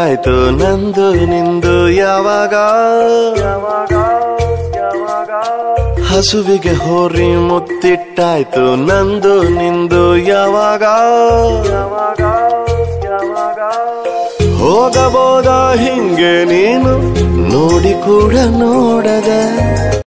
ಮುತ್ತಿಟ್ಟಾಯ್ತು ನಂದು ನಿಂದು ಯಾವಾಗ ಹಸುವಿಗೆ ಹೋರಿ ಮುತ್ತಿಟ್ಟಾಯ್ತು ನಂದು ನಿಂದು ಯಾವಾಗ ಹೋಗಬೋದ ಹಿಂಗೆ ನೀನು ನೋಡಿ ಕೂಡ ನೋಡದೆ